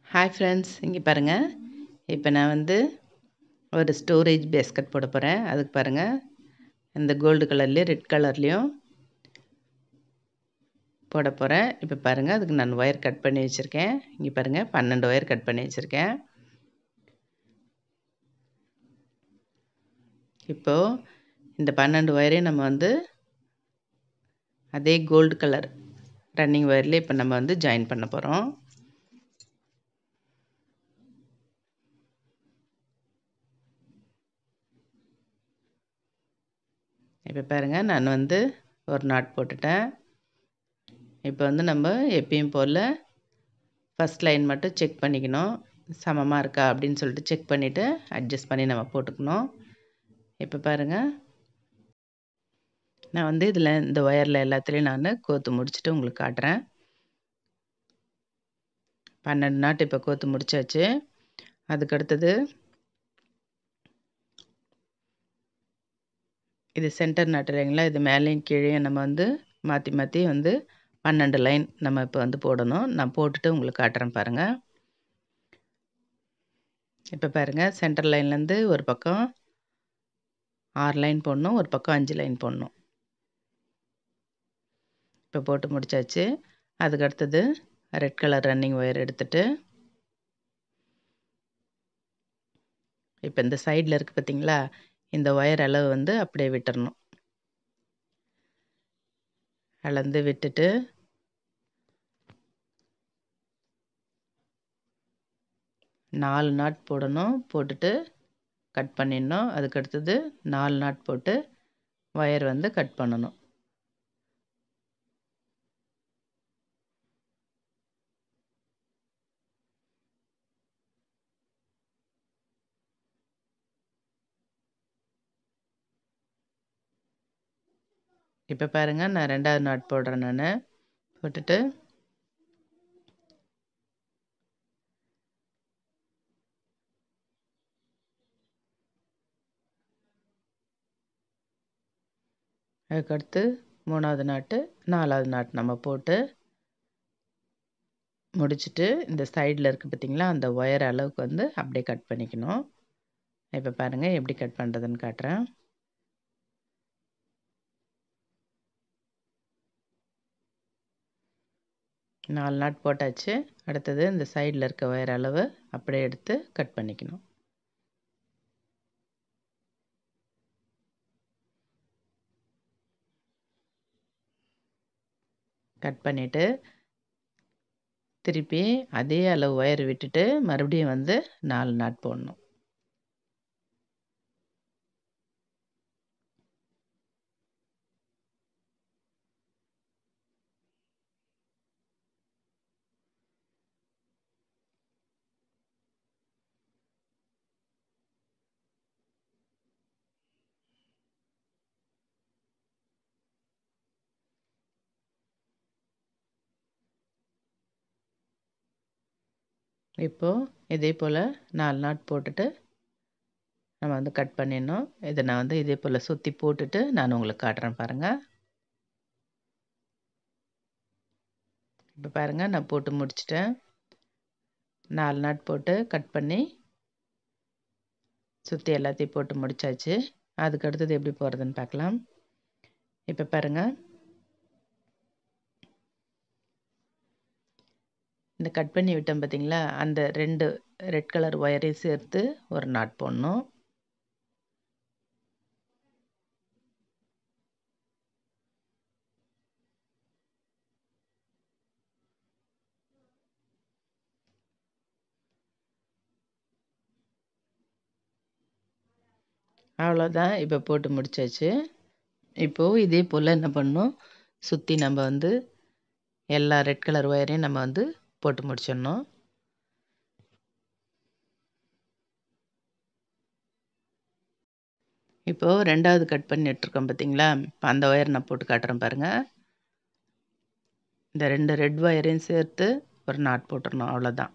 hi friends இங்கே பாருங்கள் இப்போ நான் வந்து ஒரு ஸ்டோரேஜ் பேஸ்கட் போட போகிறேன் அதுக்கு பாருங்கள் இந்த கோல்டு கலர்லேயும் ரெட் கலர்லேயும் போட போகிறேன் இப்போ பாருங்கள் அதுக்கு நான் ஒயர் கட் பண்ணி வச்சுருக்கேன் இங்கே பாருங்கள் பன்னெண்டு ஒயர் கட் பண்ணி வச்சுருக்கேன் இப்போது இந்த பன்னெண்டு ஒயரையும் நம்ம வந்து அதே கோல்டு கலர் ரன்னிங் ஒயர்லேயே இப்போ நம்ம வந்து ஜாயின் பண்ண போகிறோம் இப்போ பாருங்கள் நான் வந்து ஒரு நாட் போட்டுட்டேன் இப்போ வந்து நம்ம எப்பயும் போல் ஃபஸ்ட் லைன் மட்டும் செக் பண்ணிக்கணும் சமமாக இருக்கா அப்படின்னு சொல்லிட்டு செக் பண்ணிவிட்டு அட்ஜஸ்ட் பண்ணி நம்ம போட்டுக்கணும் இப்போ பாருங்கள் நான் வந்து இதில் இந்த ஒயரில் எல்லாத்துலேயும் நான் கோத்து முடிச்சுட்டு உங்களுக்கு காட்டுறேன் பன்னெண்டு நாட்டு இப்போ கோத்து முடிச்சாச்சு அதுக்கு அடுத்தது இது சென்டர் நாட்டு இல்லைங்களா இது மேலேயும் கீழே நம்ம வந்து மாற்றி மாற்றி வந்து பன்னெண்டு லைன் நம்ம இப்போ வந்து போடணும் நான் போட்டுட்டு உங்களுக்கு காட்டுறேன் பாருங்கள் இப்போ பாருங்கள் சென்டர் லைன்லேருந்து ஒரு பக்கம் ஆறு லைன் போடணும் ஒரு பக்கம் அஞ்சு லைன் போடணும் இப்போ போட்டு முடித்தாச்சு அதுக்கு அடுத்தது ரெட் கலர் ரன்னிங் ஒயர் எடுத்துட்டு இப்போ இந்த சைடில் இருக்குது பார்த்தீங்களா இந்த ஒயர் அளவு வந்து அப்படியே விட்டுறணும் அளந்து விட்டுட்டு நாலு நாட் போடணும் போட்டுட்டு கட் பண்ணிடணும் அதுக்கு அடுத்தது நாலு நாட் போட்டு ஒயர் வந்து கட் பண்ணணும் இப்போ பாருங்கள் நான் ரெண்டாவது நாட் போடுறேன் நான் போட்டுட்டு அதுக்கடுத்து மூணாவது நாட்டு நாலாவது நாட்டு நம்ம போட்டு முடிச்சுட்டு இந்த சைடில் இருக்குது பார்த்திங்களா அந்த ஒயர் அளவுக்கு வந்து அப்படியே கட் பண்ணிக்கணும் இப்போ பாருங்கள் எப்படி கட் பண்ணுறதுன்னு காட்டுறேன் நாலு நாட் போட்டாச்சு அடுத்தது இந்த சைடில் இருக்க ஒயர் அளவு அப்படியே எடுத்து கட் பண்ணிக்கணும் கட் பண்ணிவிட்டு திருப்பி அதே அளவு ஒயர் விட்டுட்டு மறுபடியும் வந்து நாலு நாட் போடணும் இப்போது இதே போல் நாலு நாட் போட்டுட்டு நம்ம வந்து கட் பண்ணிடணும் இதை நான் வந்து இதே போல் சுற்றி போட்டுட்டு நான் உங்களுக்கு காட்டுறேன் பாருங்கள் இப்போ பாருங்கள் நான் போட்டு முடிச்சிட்டேன் நாலு நாட் போட்டு கட் பண்ணி சுற்றி எல்லாத்தையும் போட்டு முடித்தாச்சு அதுக்கு அடுத்தது எப்படி போகிறதுன்னு பார்க்கலாம் இப்போ பாருங்கள் இந்த கட் பண்ணி விட்டோம் பார்த்தீங்களா அந்த ரெண்டு ரெட் கலர் ஒயரையும் சேர்த்து ஒரு நாட் போடணும் அவ்வளோதான் இப்போ போட்டு முடிச்சாச்சு இப்போது இதே போல் என்ன பண்ணணும் சுற்றி நம்ம வந்து எல்லா ரெட் கலர் ஒயரையும் நம்ம வந்து போட்டு முடிச்சிடணும் இப்போது ரெண்டாவது கட் பண்ணி விட்டுருக்கோம் பார்த்தீங்களா இப்போ அந்த ஒயர் நான் போட்டு காட்டுறேன் பாருங்கள் இந்த ரெண்டு ரெட் ஒயரையும் சேர்த்து ஒரு நாட் போட்டுடணும் அவ்வளோதான்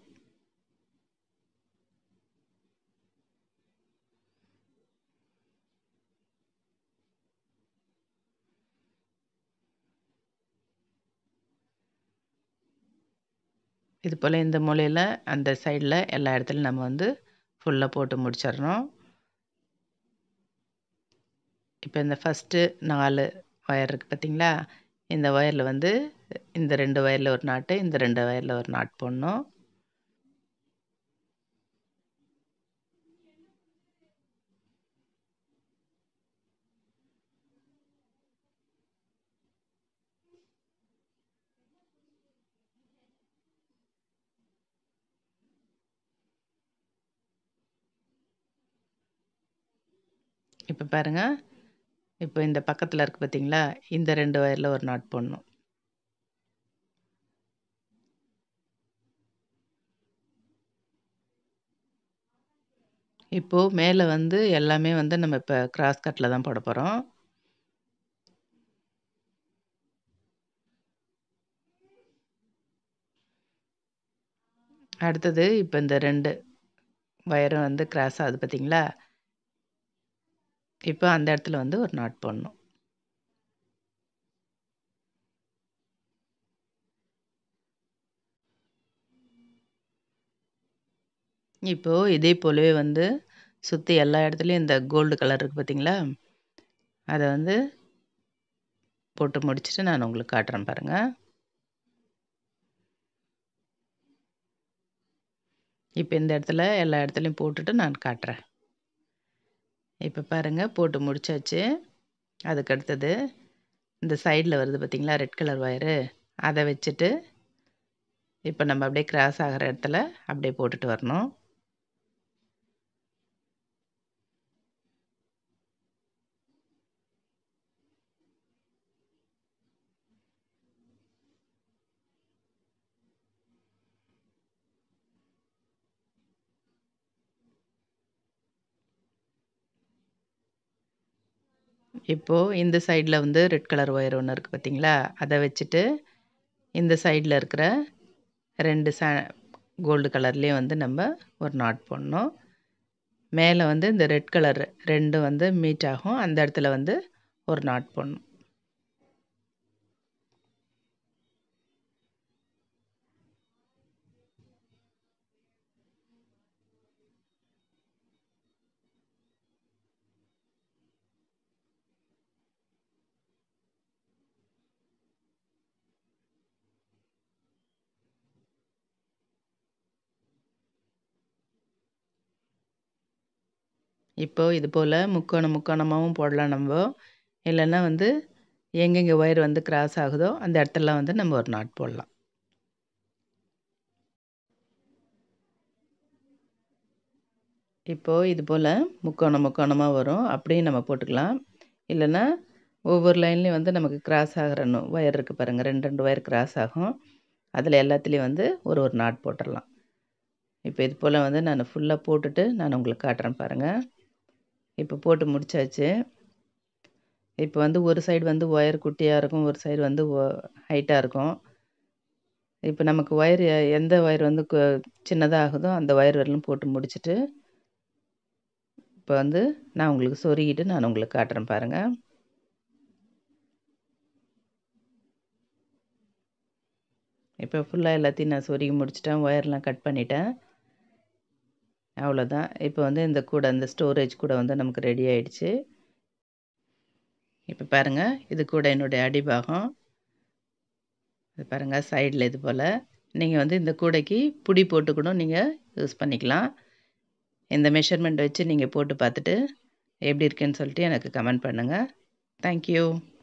இது போல் இந்த மூலையில் அந்த சைடில் எல்லா இடத்துலையும் நம்ம வந்து ஃபுல்லாக போட்டு முடிச்சிடணும் இப்போ இந்த ஃபஸ்ட்டு நாலு ஒயர் இருக்குது பார்த்திங்களா இந்த ஒயரில் வந்து இந்த ரெண்டு ஒயரில் ஒரு நாட்டு இந்த ரெண்டு ஒயரில் ஒரு நாட் போடணும் இப்போ பாருங்கள் இப்போ இந்த பக்கத்தில் இருக்குது பார்த்தீங்களா இந்த ரெண்டு ஒயரில் ஒரு நாட் போடணும் இப்போது மேலே வந்து எல்லாமே வந்து நம்ம இப்போ கிராஸ் கட்டில் தான் போட போகிறோம் அடுத்தது இப்போ இந்த ரெண்டு வயரும் வந்து கிராஸ் ஆகுது பார்த்தீங்களா இப்போ அந்த இடத்துல வந்து ஒரு நாட் போடணும் இப்போது இதே போலவே வந்து சுற்றி எல்லா இடத்துலையும் இந்த கோல்டு கலர் இருக்குது பார்த்தீங்களா அதை வந்து போட்டு முடிச்சுட்டு நான் உங்களுக்கு காட்டுறேன் பாருங்கள் இப்போ இந்த இடத்துல எல்லா இடத்துலையும் போட்டுட்டு நான் காட்டுறேன் இப்போ பாருங்கள் போட்டு முடிச்சாச்சு அதுக்கு அடுத்தது இந்த சைடில் வருது பார்த்திங்களா ரெட் கலர் ஒயரு அதை வச்சுட்டு இப்போ நம்ம அப்படியே கிராஸ் ஆகிற இடத்துல அப்படியே போட்டுட்டு வரணும் இப்போது இந்த சைடில் வந்து ரெட் கலர் ஒயர் ஒன்று இருக்குது பார்த்தீங்களா அதை வச்சுட்டு இந்த சைடில் இருக்கிற ரெண்டு சா கோல்டு கலர்லேயும் வந்து நம்ம ஒரு நாட் போடணும் மேலே வந்து இந்த ரெட் கலர் ரெண்டும் வந்து மீட் ஆகும் அந்த இடத்துல வந்து ஒரு நாட் போடணும் இப்போது இது போல் முக்கோணம் முக்கோணமாகவும் போடலாம் நம்ம இல்லைன்னா வந்து எங்கெங்கே ஒயர் வந்து கிராஸ் ஆகுதோ அந்த இடத்துலலாம் வந்து நம்ம ஒரு நாட் போடலாம் இப்போது இது போல் முக்கோணம் முக்கோணமாக வரும் அப்படியும் நம்ம போட்டுக்கலாம் இல்லைன்னா ஒவ்வொரு லைன்லேயும் வந்து நமக்கு கிராஸ் ஆகிற ஒயர் இருக்குது பாருங்கள் ரெண்டு ரெண்டு ஒயர் கிராஸ் ஆகும் அதில் எல்லாத்துலேயும் வந்து ஒரு ஒரு நாட் போட்டுடலாம் இப்போ இது போல் வந்து நான் ஃபுல்லாக போட்டுட்டு நான் உங்களுக்கு காட்டுறேன் பாருங்கள் இப்போ போட்டு முடிச்சாச்சு இப்போ வந்து ஒரு சைடு வந்து ஒயர் குட்டியாக இருக்கும் ஒரு சைடு வந்து ஹைட்டாக இருக்கும் இப்போ நமக்கு ஒயர் எந்த ஒயர் வந்து சின்னதாக ஆகுதோ அந்த ஒயர் வரலும் போட்டு முடிச்சுட்டு இப்போ வந்து நான் உங்களுக்கு சொருகிட்டு நான் உங்களுக்கு காட்டுறேன் பாருங்கள் இப்போ ஃபுல்லாக எல்லாத்தையும் நான் சொருகி முடிச்சிட்டேன் ஒயர்லாம் கட் பண்ணிட்டேன் அவ்வளோதான் இப்போ வந்து இந்த கூடை இந்த ஸ்டோரேஜ் கூட வந்து நமக்கு ரெடி ஆயிடுச்சு இப்போ பாருங்கள் இது கூட என்னுடைய அடிபாகம் இது பாருங்கள் சைடில் இது போல் நீங்கள் வந்து இந்த கூடைக்கு புடி போட்டு கூட நீங்கள் யூஸ் பண்ணிக்கலாம் இந்த மெஷர்மெண்ட் வச்சு நீங்கள் போட்டு பார்த்துட்டு எப்படி இருக்குன்னு சொல்லிட்டு எனக்கு கமெண்ட் பண்ணுங்கள் தேங்க்யூ